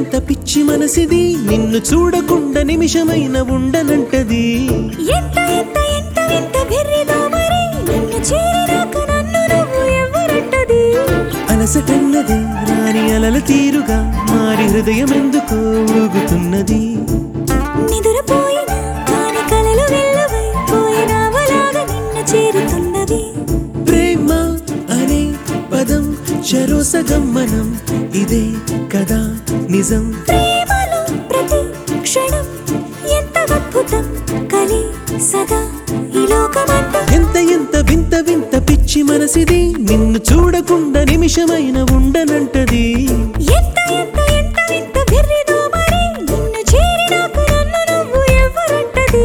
వింత పిచ్చి మనసిది నిన్ను చూడకుండా నిమిషమైన ఉండనంటది ఎంత ఎంత ఎంత ఎంత వెర్రిదో మరి నన్ను చేరినాక నన్ను నువ్వు ఎవరంటది అలసటన్నది రాని అలల తీరుగా మారి హృదయం ఎందుకో ఊగుతున్నది నిదురపోయిన కాని కలలు వెళ్ళవై పోయినావలాగా నిన్ను చేరుతున్నది ప్రేమ అనే పదం చరోస గమ్మనం ఇదే కదా నిజం ప్రేమలో ప్రతి క్షణం ఎంత అద్భుతం కలి సదా ఈ లోకమంతా ఎంత ఎంత వింత వింత పిచ్చి మనసిది నిన్ను చూడకుండా నిమిషమైన ఉండనంటది ఎంత ఎంత ఎంత ఎంత వెర్రిదో మరి నిన్ను చేరినాక నన్ను నువ్వు ఎవరంటది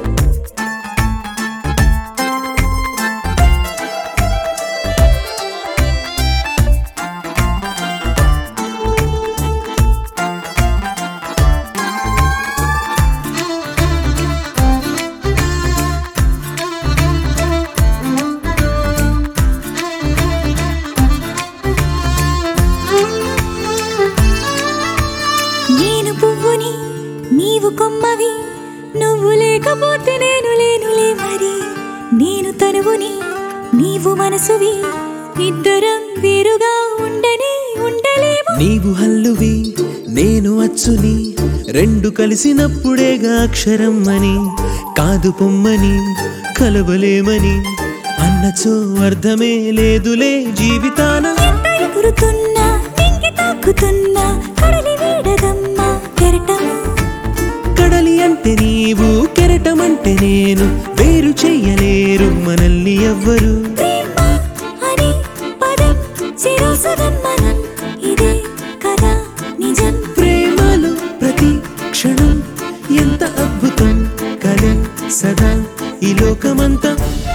నేను పువ్వుని నీవు కొమ్మవి నువ్వు లేకపోతే నేను లేనులే మరి నేను తనువుని నీవు మనసువి ఇద్దరం వేరుగా ఉండనే ఉండలేము నీవు హల్లువి నేను అచ్చుని రెండు కలిసినప్పుడేగా అక్షరం అని కాదు పొమ్మని కలవలేమని అన్నచో అర్థమే లేదులే జీవితాన ఎంత ఎగురుతున్నా నింగి తాకుతున్నా కడలి వీడదమ్మా కెరటము కడలి అంటే నీవు కెరటమంటే నేను వేరు చెయ్యలేరు మనల్ని ఎవ్వరు ప్రేమ అనే పదం శిరోసగమ్మనం ఇదే కదా నిజం ప్రేమలో ప్రతి క్షణం ఎంత అద్భుతం కలే సదా ఈ లోకమంతా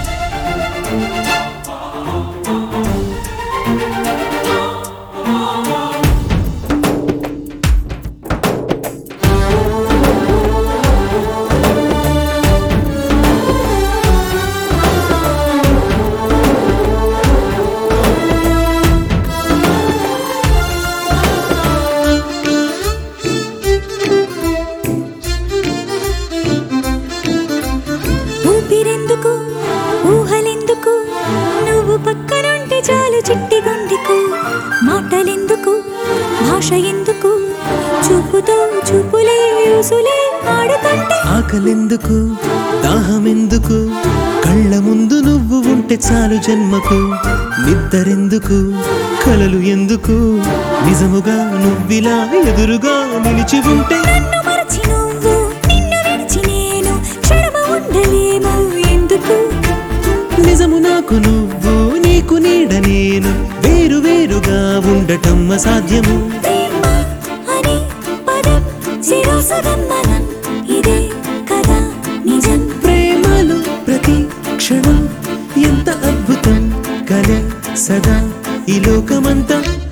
ఊపిరెందుకు ఊహలెందుకు నువ్వు పక్కనుంటే చాలు చిట్టి గుండెకు మాటలెందుకు భాష ఎందుకు చూపుతో చూపులే యూసులే ఆడుతుంటే ఆకలెందుకు దాహమెందుకు కళ్ళ ముందు నువ్వు ఉంటే చాలు జన్మకు నిద్దరెందుకు కలలు ఎందుకు నిజముగా నువ్విలా ఎదురుగా నిలిచి ఉంటే నన్ను మరచి నువ్వు నిన్ను విడిచి నేను క్షణమ ఉండలేము ఎందుకు నిజము నాకు నువ్వు నీకు నీడ నేను వేరు వేరుగా ఉండటం అసాధ్యము ప్రేమ అనే పదం శిరోసగమ్మనం ఇదే కదా నిజం ప్రేమలో ప్రతి క్షణం ఎంత అద్భుతం కలే సదా ఈ లోకమంతా